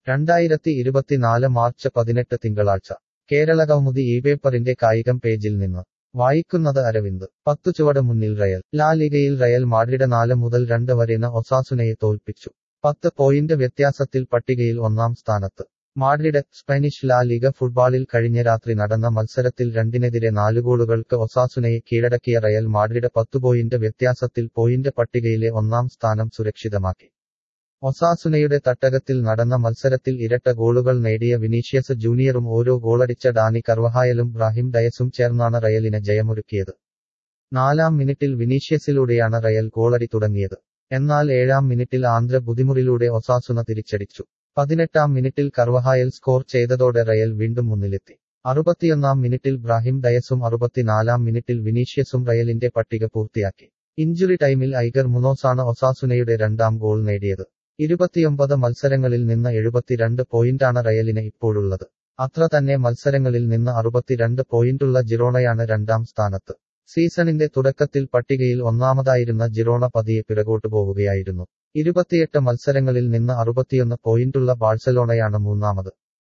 രണ്ടായിരത്തി ഇരുപത്തിനാല് മാർച്ച് പതിനെട്ട് തിങ്കളാഴ്ച കേരള കൗമുദി ഈ പേപ്പറിന്റെ കായികം പേജിൽ നിന്ന് വായിക്കുന്നത് അരവിന്ദ് പത്തു ചുവട് മുന്നിൽ റയൽ ലാ ലിഗയിൽ റയൽ മാഡ്രിഡ് നാല് മുതൽ രണ്ട് വരെന് ഒസാസുനയെ തോൽപ്പിച്ചു പത്ത് പോയിന്റ് വ്യത്യാസത്തിൽ പട്ടികയിൽ ഒന്നാം സ്ഥാനത്ത് മാഡ്രിഡ് സ്പാനിഷ് ലാ ലിഗ ഫുട്ബോളിൽ കഴിഞ്ഞ രാത്രി നടന്ന മത്സരത്തിൽ രണ്ടിനെതിരെ നാല് ഗോളുകൾക്ക് ഒസാസുനയെ കീഴടക്കിയ റയൽ മാഡ്രിഡ് പത്തു പോയിന്റ് വ്യത്യാസത്തിൽ പോയിന്റ് പട്ടികയിലെ ഒന്നാം സ്ഥാനം സുരക്ഷിതമാക്കി ഒസാസുനയുടെ തട്ടകത്തിൽ നടന്ന മത്സരത്തിൽ ഇരട്ട ഗോളുകൾ നേടിയ വിനീഷ്യസ് ജൂനിയറും ഓരോ ഗോളടിച്ച ഡാനി കർവഹായലും ബ്രാഹിം ഡയസും ചേർന്നാണ് റയലിന് ജയമൊരുക്കിയത് നാലാം മിനിറ്റിൽ വിനീഷ്യസിലൂടെയാണ് റയൽ ഗോളടി തുടങ്ങിയത് എന്നാൽ ഏഴാം മിനിറ്റിൽ ആന്ധ്ര ബുദ്ധിമുറിലൂടെ ഒസാസുന തിരിച്ചടിച്ചു പതിനെട്ടാം മിനിറ്റിൽ കർവഹായൽ സ്കോർ ചെയ്തതോടെ റയൽ വീണ്ടും മുന്നിലെത്തി അറുപത്തിയൊന്നാം മിനിറ്റിൽ ബ്രാഹിം ഡയസും അറുപത്തിനാലാം മിനിറ്റിൽ വിനീഷ്യസും റയലിന്റെ പട്ടിക പൂർത്തിയാക്കി ഇഞ്ചുറി ടൈമിൽ ഐഗർ മുനോസാണ് ഒസാസുനയുടെ രണ്ടാം ഗോൾ നേടിയത് ഇരുപത്തിയൊമ്പത് മത്സരങ്ങളിൽ നിന്ന് എഴുപത്തിരണ്ട് പോയിന്റാണ് റയലിന് ഇപ്പോഴുള്ളത് അത്ര തന്നെ മത്സരങ്ങളിൽ നിന്ന് അറുപത്തിരണ്ട് പോയിന്റുള്ള ജിറോണയാണ് രണ്ടാം സ്ഥാനത്ത് സീസണിന്റെ തുടക്കത്തിൽ പട്ടികയിൽ ഒന്നാമതായിരുന്ന ജിറോണ പതിയെ പിറകോട്ടു പോവുകയായിരുന്നു ഇരുപത്തിയെട്ട് മത്സരങ്ങളിൽ നിന്ന് അറുപത്തിയൊന്ന് പോയിന്റുള്ള ബാഴ്സലോണയാണ് മൂന്നാമത്